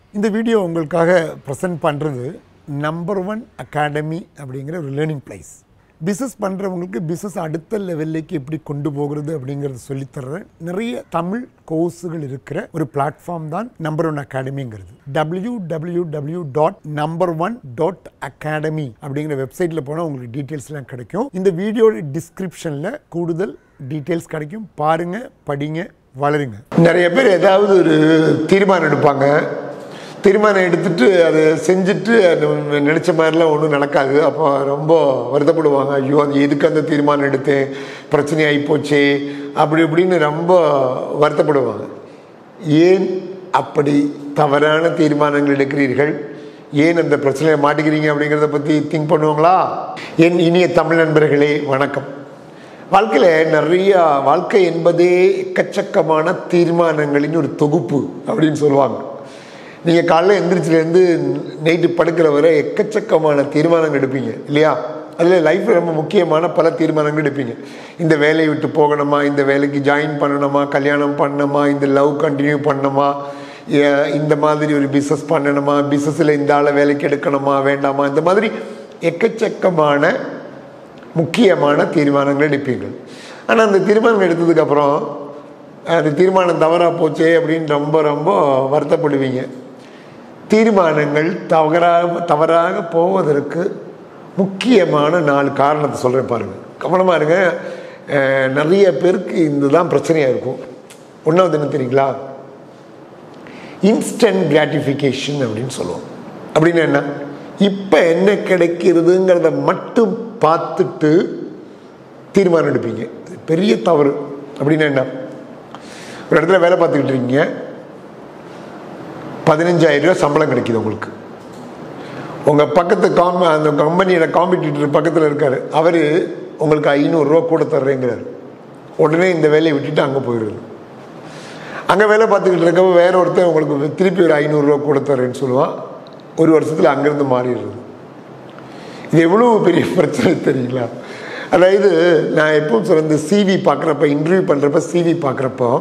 இந்த வீடியோ உங்களுக்காக ப்ரெசென்ட் பண்ணுறது நம்பர் ஒன் அகாடமி அப்படிங்கிற ஒரு லேர்னிங் பிளேஸ் பிஸ்னஸ் பண்ணுறவங்களுக்கு பிஸ்னஸ் அடுத்த லெவல்லைக்கு எப்படி கொண்டு போகிறது அப்படிங்கிறத சொல்லித்தர்ற நிறைய தமிழ் கோர்ஸுகள் இருக்கிற ஒரு பிளாட்ஃபார்ம் தான் நம்பர் ஒன் அகாடமிங்கிறது W W W dot number one dot academy அப்படிங்கிற வெப்சைட்டில் போனால் உங்களுக்கு டீட்டெயில்ஸ்லாம் கிடைக்கும் இந்த வீடியோட டிஸ்கிரிப்ஷனில் கூடுதல் டீட்டெயில்ஸ் கிடைக்கும் பாருங்கள் படிங்க வளருங்க நிறைய பேர் ஏதாவது ஒரு தீர்மானம் எடுப்பாங்க தீர்மானம் எடுத்துட்டு அதை செஞ்சுட்டு அது நினச்ச மாதிரிலாம் ஒன்றும் நடக்காது அப்போ ரொம்ப வருத்தப்படுவாங்க ஐயோ அது எதுக்கு அந்த தீர்மானம் எடுத்தேன் பிரச்சனை ஆகிப்போச்சே அப்படி இப்படின்னு ரொம்ப வருத்தப்படுவாங்க ஏன் அப்படி தவறான தீர்மானங்கள் எடுக்கிறீர்கள் ஏன் அந்த பிரச்சனையை மாட்டிக்கிறீங்க அப்படிங்கிறத பற்றி திங்க் பண்ணுவாங்களா என் இனிய தமிழ் நண்பர்களே வணக்கம் வாழ்க்கையில் நிறைய வாழ்க்கை என்பதே எக்கச்சக்கமான தீர்மானங்களின் ஒரு தொகுப்பு அப்படின்னு சொல்லுவாங்க நீங்கள் காலைல எந்திரிச்சிலேருந்து நைட்டு படுக்கிற வரை எக்கச்சக்கமான தீர்மானங்கள் எடுப்பீங்க இல்லையா அதில் லைஃப்பில் ரொம்ப முக்கியமான பல தீர்மானங்கள் எடுப்பீங்க இந்த வேலையை விட்டு போகணுமா இந்த வேலைக்கு ஜாயின் பண்ணணுமா கல்யாணம் பண்ணணுமா இந்த லவ் கண்டினியூ பண்ணணுமா ஏ- இந்த மாதிரி ஒரு பிஸ்னஸ் பண்ணணுமா பிஸ்னஸில் இந்த ஆளை வேலைக்கு எடுக்கணுமா வேண்டாமா இந்த மாதிரி எக்கச்சக்கமான முக்கியமான தீர்மானங்கள் எடுப்பீர்கள் ஆனால் அந்த தீர்மானம் எடுத்ததுக்கப்புறம் அந்த தீர்மானம் தவறாக போச்சே அப்படின்னு ரொம்ப ரொம்ப வருத்தப்படுவீங்க தீர்மானங்கள் தவறாக தவறாக போவதற்கு முக்கியமான நாலு காரணத்தை சொல்கிறேன் பாருங்கள் கவனமாக இருங்க அஹ், நிறைய பேருக்கு இதுதான் பிரச்சனையாக இருக்கும் ஒன்றாவது என்ன தெரியுங்களா இன்ஸ்டன்ட் கிராட்டிஃபிகேஷன் அப்படின்னு சொல்லுவோம் அப்படின்னு என்ன இப்போ என்ன கிடைக்கிறதுங்கிறத மட்டும் பார்த்துட்டு தீர்மானம் எடுப்பீங்க இது பெரிய தவறு அப்படின்னு என்ன ஒரு இடத்துல வேலை பார்த்துக்கிட்டு இருக்கீங்க பதினஞ்சாயிரம் ரூபாய் சம்பளம் கிடைக்குது உங்களுக்கு உங்கள் பக்கத்து காம் அந்த கம்பெனியோட காம்படிட்டர் பக்கத்தில் இருக்கார் அவர் உங்களுக்கு ஐநூறுரூவா கூட தர்றேங்கிறார் உடனே இந்த வேலையை விட்டுட்டு அங்கே போயிடுது அங்கே வேலை பார்த்துக்கிட்டு இருக்கப்போ வேற ஒருத்தன் உங்களுக்கு திருப்பி ஒரு ஐநூறுரூவா கூட தரேன்னு சொல்லுவான் ஒரு வருஷத்தில் அங்கேருந்து மாறிடுறது இது எவ்வளோ பெரிய பிரச்சனை தெரியுங்களா அதாவது நான் எப்பவும் சொல்ல இந்த சிவி பார்க்குறப்ப இன்டர்வியூ பண்ணுறப்ப சிவி பார்க்குறப்போ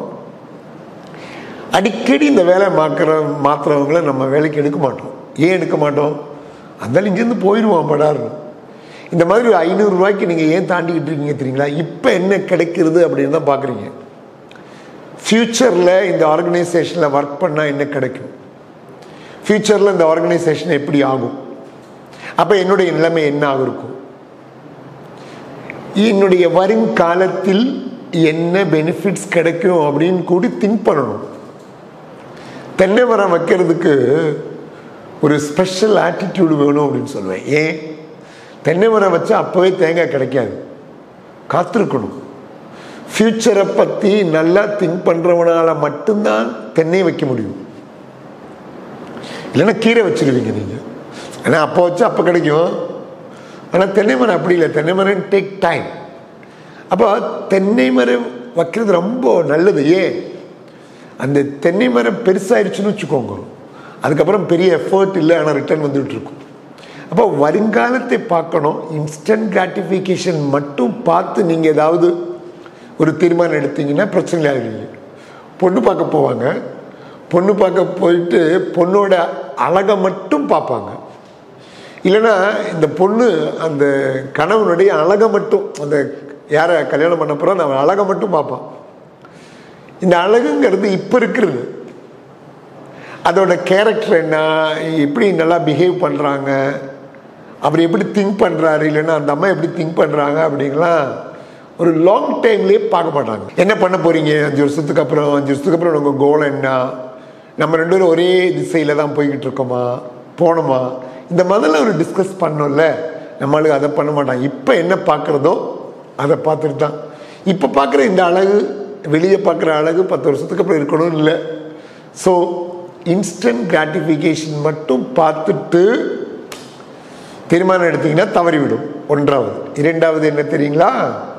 அடிக்கடி இந்த வேலை மாக்கிற மாத்துறவங்கள நம்ம வேலைக்கு எடுக்க மாட்டோம் ஏன் எடுக்க மாட்டோம் அதனால இங்கேருந்து போயிடுவான் படாருன்னு இந்த மாதிரி ஒரு ஐநூறுரூவாய்க்கு நீங்கள் ஏன் தாண்டிக்கிட்டு இருக்கீங்க தெரியுங்களா இப்போ என்ன கிடைக்கிறது அப்படின்னு தான் பார்க்குறீங்க ஃப்யூச்சரில் இந்த ஆர்கனைசேஷனில் ஒர்க் பண்ணால் என்ன கிடைக்கும் ஃப்யூச்சரில் இந்த ஆர்கனைசேஷன் எப்படி ஆகும் அப்போ என்னுடைய நிலைமை என்ன ஆகும் இருக்கும் என்னுடைய வருங்காலத்தில் என்ன பெனிஃபிட்ஸ் கிடைக்கும் அப்படின்னு கூடி திங்க் பண்ணணும் தென்னை மரம் வைக்கிறதுக்கு ஒரு ஸ்பெஷல் ஆட்டிடியூடு வேணும் அப்படின்னு சொல்லுவேன் ஏன் தென்னை மரம் வச்சா அப்போவே தேங்காய் கிடைக்காது காத்திருக்கணும் ஃப்யூச்சரை பற்றி நல்லா திங்க் பண்ணுறவனால மட்டும்தான் தென்னை வைக்க முடியும் இல்லைன்னா கீரை வச்சிருவீங்க நீங்கள் ஏன்னா அப்போ வச்சு அப்போ கிடைக்கும் ஆனால் தென்னை மரம் அப்படி இல்லை தென்னை மரம் டேக் டைம் அப்போ தென்னை மரம் வைக்கிறது ரொம்ப நல்லது ஏன் அந்த தென்னை மரம் பெருசாயிருச்சுன்னு வச்சுக்கோங்க அதுக்கப்புறம் பெரிய எஃபர்ட் இல்லை ஆனால் ரிட்டர்ன் வந்துட்டு இருக்கும் அப்போ வருங்காலத்தை பார்க்கணும் இன்ஸ்டன்ட் கிராட்டிஃபிகேஷன் மட்டும் பார்த்து நீங்கள் ஏதாவது ஒரு தீர்மானம் எடுத்தீங்கன்னா பிரச்சனை ஆகிடுவீங்க பொண்ணு பார்க்க போவாங்க பொண்ணு பார்க்க போயிட்டு பொண்ணோட அழகை மட்டும் பார்ப்பாங்க இல்லைன்னா இந்த பொண்ணு அந்த கணவனுடைய அழகை மட்டும் அந்த யாரை கல்யாணம் பண்ண போகிறோம் அவன் அழகை மட்டும் பார்ப்பான் இந்த அழகுங்கிறது இப்போ இருக்கிறது அதோட கேரக்டர் என்ன எப்படி நல்லா பிஹேவ் பண்ணுறாங்க அவர் எப்படி திங்க் பண்ணுறாரு இல்லைன்னா அந்த அம்மா எப்படி திங்க் பண்ணுறாங்க அப்படிங்கலாம் ஒரு லாங் டைம்லேயே பார்க்க மாட்டாங்க என்ன பண்ண போகிறீங்க அஞ்சு வருஷத்துக்கு அப்புறம் அஞ்சு வருஷத்துக்கு அப்புறம் உங்கள் கோல் என்ன நம்ம ரெண்டு பேரும் ஒரே திசையில் தான் போய்கிட்டு இருக்கோமா போகணுமா இந்த மாதிரிலாம் ஒரு டிஸ்கஸ் பண்ணோம்ல நம்மளுக்கு அதை பண்ண மாட்டாங்க இப்போ என்ன பார்க்குறதோ அதை பார்த்துட்டு தான் இப்போ பார்க்குற இந்த அழகு வெளியே பார்க்குற அழகு பத்து வருஷத்துக்கு அப்புறம் இருக்கணும் இல்லை ஸோ இன்ஸ்டன்ட் கிராட்டிஃபிகேஷன் மட்டும் பார்த்துட்டு தீர்மானம் எடுத்தீங்கன்னா தவறிவிடும் ஒன்றாவது இரண்டாவது என்ன தெரியுங்களா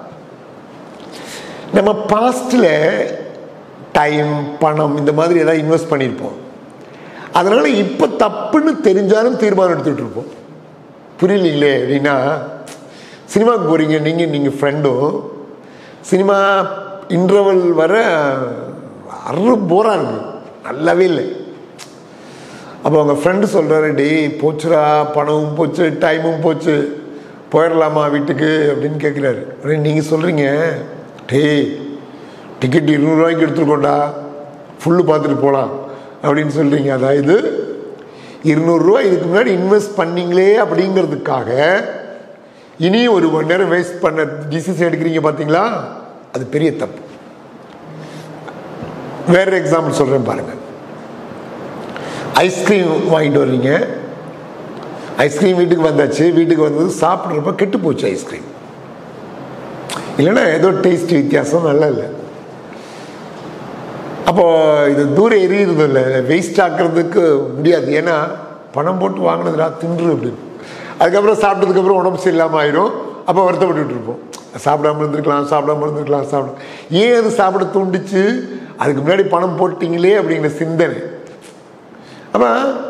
நம்ம பாஸ்டில் டைம் பணம் இந்த மாதிரி ஏதாவது இன்வெஸ்ட் பண்ணியிருப்போம் அதனால் இப்போ தப்புன்னு தெரிஞ்சாலும் தீர்மானம் எடுத்துகிட்டு இருப்போம் புரியலீங்களே அப்படின்னா சினிமாவுக்கு போகிறீங்க நீங்கள் நீங்கள் ஃப்ரெண்டும் சினிமா இன்டர்வல் வர அரு போராக இருக்கு நல்லாவே இல்லை அப்போ அவங்க ஃப்ரெண்டு சொல்கிறாரு டேய் போச்சுடா பணமும் போச்சு டைமும் போச்சு போயிடலாமா வீட்டுக்கு அப்படின்னு கேட்குறாரு உடனே நீங்கள் சொல்கிறீங்க டேய் டிக்கெட் இருநூறுவாய்க்கு எடுத்துருக்கோண்டா ஃபுல்லு பார்த்துட்டு போகலாம் அப்படின்னு சொல்கிறீங்க அதாவது இருநூறுரூவா இதுக்கு முன்னாடி இன்வெஸ்ட் பண்ணீங்களே அப்படிங்கிறதுக்காக இனி ஒரு மணி நேரம் வேஸ்ட் பண்ண டிசிஷன் எடுக்கிறீங்க பார்த்தீங்களா அது பெரிய தப்பு வேற எக்ஸாம்பிள் சொல்கிறேன் பாருங்க ஐஸ்கிரீம் வாங்கிட்டு வர்றீங்க ஐஸ்கிரீம் வீட்டுக்கு வந்தாச்சு வீட்டுக்கு வந்தது சாப்பிட்றப்ப கெட்டு போச்சு ஐஸ்கிரீம் இல்லைன்னா ஏதோ டேஸ்ட் வித்தியாசம் நல்லா இல்லை அப்போ இது தூரம் எரியுறது இல்லை வேஸ்ட் ஆக்குறதுக்கு முடியாது ஏன்னா பணம் போட்டு வாங்கினதுடா தின்று அப்படின்னு அதுக்கப்புறம் சாப்பிட்டதுக்கப்புறம் உடம்பு சரியில்லாமல் ஆயிடும் அப்போ வருத்தப்பட்டுட்டு இருப்போம் சாப்பிடாம இருந்திருக்கலாம் சாப்பிடாம இருந்திருக்கலாம் சாப்பிட ஏன் அது சாப்பிட தூண்டுச்சு அதுக்கு முன்னாடி பணம் போட்டிங்களே அப்படிங்கிற சிந்தனை அப்போ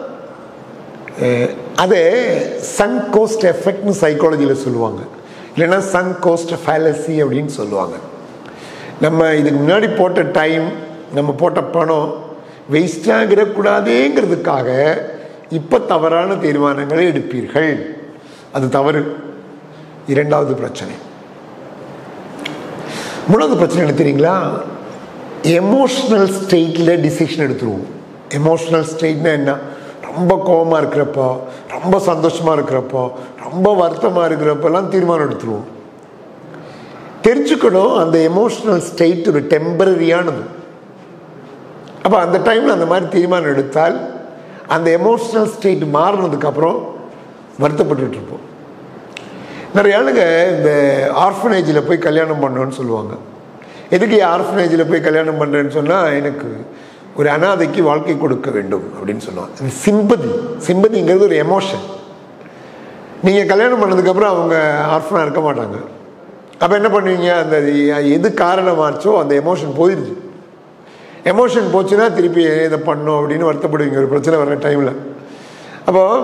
அதை சன் கோஸ்ட் எஃபெக்ட்னு சைக்காலஜியில் சொல்லுவாங்க இல்லைன்னா சன் கோஸ்ட் ஃபேலசி அப்படின்னு சொல்லுவாங்க நம்ம இதுக்கு முன்னாடி போட்ட டைம் நம்ம போட்ட பணம் வேஸ்ட் ஆகிடக்கூடாதேங்கிறதுக்காக இப்போ தவறான தீர்மானங்களை எடுப்பீர்கள் அது தவறு இரண்டாவது பிரச்சனை மூணாவது பிரச்சனை என்ன தெரியுங்களா எமோஷ்னல் ஸ்டேட்டில் டிசிஷன் எடுத்துருவோம் எமோஷ்னல் ஸ்டேட்னா என்ன ரொம்ப கோபமாக இருக்கிறப்போ ரொம்ப சந்தோஷமாக இருக்கிறப்போ ரொம்ப வருத்தமாக இருக்கிறப்பெல்லாம் தீர்மானம் எடுத்துருவோம் தெரிஞ்சுக்கணும் அந்த எமோஷ்னல் ஸ்டேட் ஒரு டெம்பரரியானது அப்போ அந்த டைமில் அந்த மாதிரி தீர்மானம் எடுத்தால் அந்த எமோஷ்னல் ஸ்டேட் மாறினதுக்கப்புறம் வருத்தப்பட்டுட்டு இருப்போம் நிறைய ஆளுங்க இந்த ஆர்ஃபனேஜில் போய் கல்யாணம் பண்ணணும்னு சொல்லுவாங்க எதுக்கு ஆர்ஃபனேஜில் போய் கல்யாணம் பண்ணுறேன்னு சொன்னால் எனக்கு ஒரு அனாதைக்கு வாழ்க்கை கொடுக்க வேண்டும் அப்படின்னு சொல்லுவாங்க சிம்பதி சிம்பதிங்கிறது ஒரு எமோஷன் நீங்கள் கல்யாணம் பண்ணதுக்கப்புறம் அவங்க ஆர்ஃபனாக இருக்க மாட்டாங்க அப்போ என்ன பண்ணுவீங்க அந்த எது காரணமாச்சோ அந்த எமோஷன் போயிடுச்சு எமோஷன் போச்சுன்னா திருப்பி இதை பண்ணோம் அப்படின்னு வருத்தப்படுவீங்க ஒரு பிரச்சனை வர்ற டைமில் அப்போது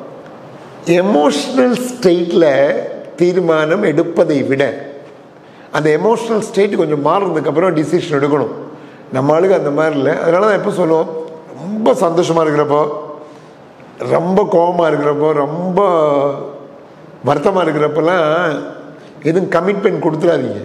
எமோஷ்னல் ஸ்டேட்டில் தீர்மானம் எடுப்பதை விட அந்த எமோஷ்னல் ஸ்டேட் கொஞ்சம் மாறுறதுக்கப்புறம் டிசிஷன் எடுக்கணும் நம்ம ஆளுக்கு அந்த மாதிரி இல்லை அதனால தான் எப்போ சொல்லுவோம் ரொம்ப சந்தோஷமாக இருக்கிறப்போ ரொம்ப கோபமாக இருக்கிறப்போ ரொம்ப வருத்தமாக இருக்கிறப்பெல்லாம் எதுவும் கமிட்மெண்ட் கொடுத்துடாதீங்க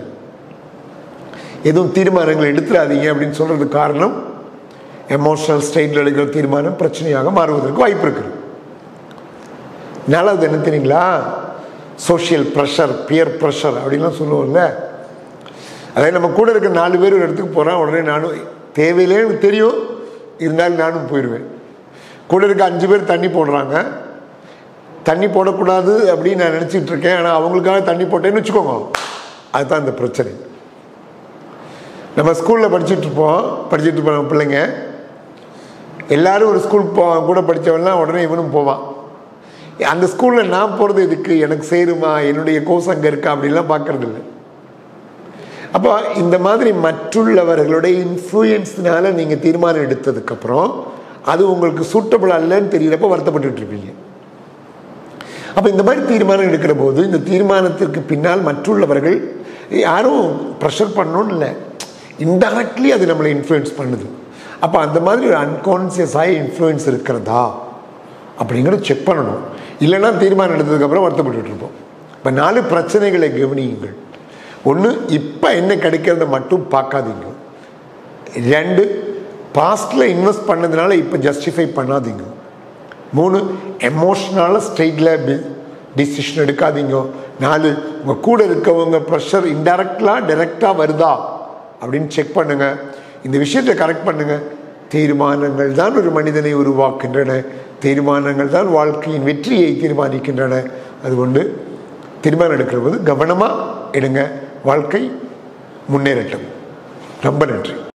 எதுவும் தீர்மானங்கள் எடுத்துடாதீங்க அப்படின்னு சொல்கிறதுக்கு காரணம் எமோஷனல் ஸ்டேட்டில் எடுக்கிற தீர்மானம் பிரச்சனையாக மாறுவதற்கு வாய்ப்பு இருக்குது நாலாவது என்ன தெரியுங்களா சோஷியல் ப்ரெஷர் பியர் ப்ரெஷர் அப்படின்லாம் சொல்லுவோம்ல அதே நம்ம கூட இருக்க நாலு பேர் ஒரு இடத்துக்கு போகிறோம் உடனே நானும் தேவையில்லைன்னு எனக்கு தெரியும் இருந்தாலும் நானும் போயிடுவேன் கூட இருக்க அஞ்சு பேர் தண்ணி போடுறாங்க தண்ணி போடக்கூடாது அப்படின்னு நான் நினச்சிட்டு இருக்கேன் ஆனால் அவங்களுக்காக தண்ணி போட்டேன்னு வச்சுக்கோங்க அதுதான் இந்த பிரச்சனை நம்ம ஸ்கூலில் படிச்சுட்டு இருப்போம் படிச்சுட்டு இருப்போம் பிள்ளைங்க எல்லாரும் ஒரு ஸ்கூல் போ கூட படித்தவன்லாம் உடனே இவனும் போவான் அந்த ஸ்கூலில் நான் போகிறது எதுக்கு எனக்கு சேருமா என்னுடைய கோர்ஸ் அங்கே இருக்கா அப்படிலாம் பார்க்கறது இல்லை அப்போ இந்த மாதிரி மற்றுள்ளவர்களுடைய இன்ஃப்ளூயன்ஸ்னால நீங்கள் தீர்மானம் எடுத்ததுக்கப்புறம் அது உங்களுக்கு சூட்டபிள் அல்லன்னு தெரியறப்ப வருத்தப்பட்டுட்டு இருப்பீங்க அப்போ இந்த மாதிரி தீர்மானம் எடுக்கிற போது இந்த தீர்மானத்திற்கு பின்னால் மற்றுள்ளவர்கள் யாரும் ப்ரெஷர் பண்ணணும்னு இல்லை இன்டெரக்ட்லி அது நம்மளை இன்ஃப்ளூயன்ஸ் பண்ணுது அப்போ அந்த மாதிரி ஒரு அன்கான்சியஸாக இன்ஃப்ளூயன்ஸ் இருக்கிறதா அப்படிங்கிறத செக் பண்ணணும் இல்லைன்னா தீர்மானம் எடுத்ததுக்கப்புறம் வருத்தப்பட்டுட்டு இருப்போம் இப்போ நாலு பிரச்சனைகளை கவனியுங்கள் ஒன்று இப்போ என்ன கிடைக்கிறத மட்டும் பார்க்காதீங்க ரெண்டு பாஸ்டில் இன்வெஸ்ட் பண்ணதுனால இப்போ ஜஸ்டிஃபை பண்ணாதீங்க மூணு எமோஷ்னலாக ஸ்டேட்டில் டிசிஷன் எடுக்காதீங்க நாலு உங்கள் கூட இருக்கவங்க ப்ரெஷர் இன்டெரக்டாக டைரெக்டாக வருதா அப்படின்னு செக் பண்ணுங்க இந்த விஷயத்தை கரெக்ட் பண்ணுங்க தீர்மானங்கள் தான் ஒரு மனிதனை உருவாக்கின்றன தீர்மானங்கள் தான் வாழ்க்கையின் வெற்றியை தீர்மானிக்கின்றன அதுகொண்டு தீர்மானம் எடுக்கிற போது கவனமாக எடுங்க வாழ்க்கை முன்னேறட்டும் ரொம்ப நன்றி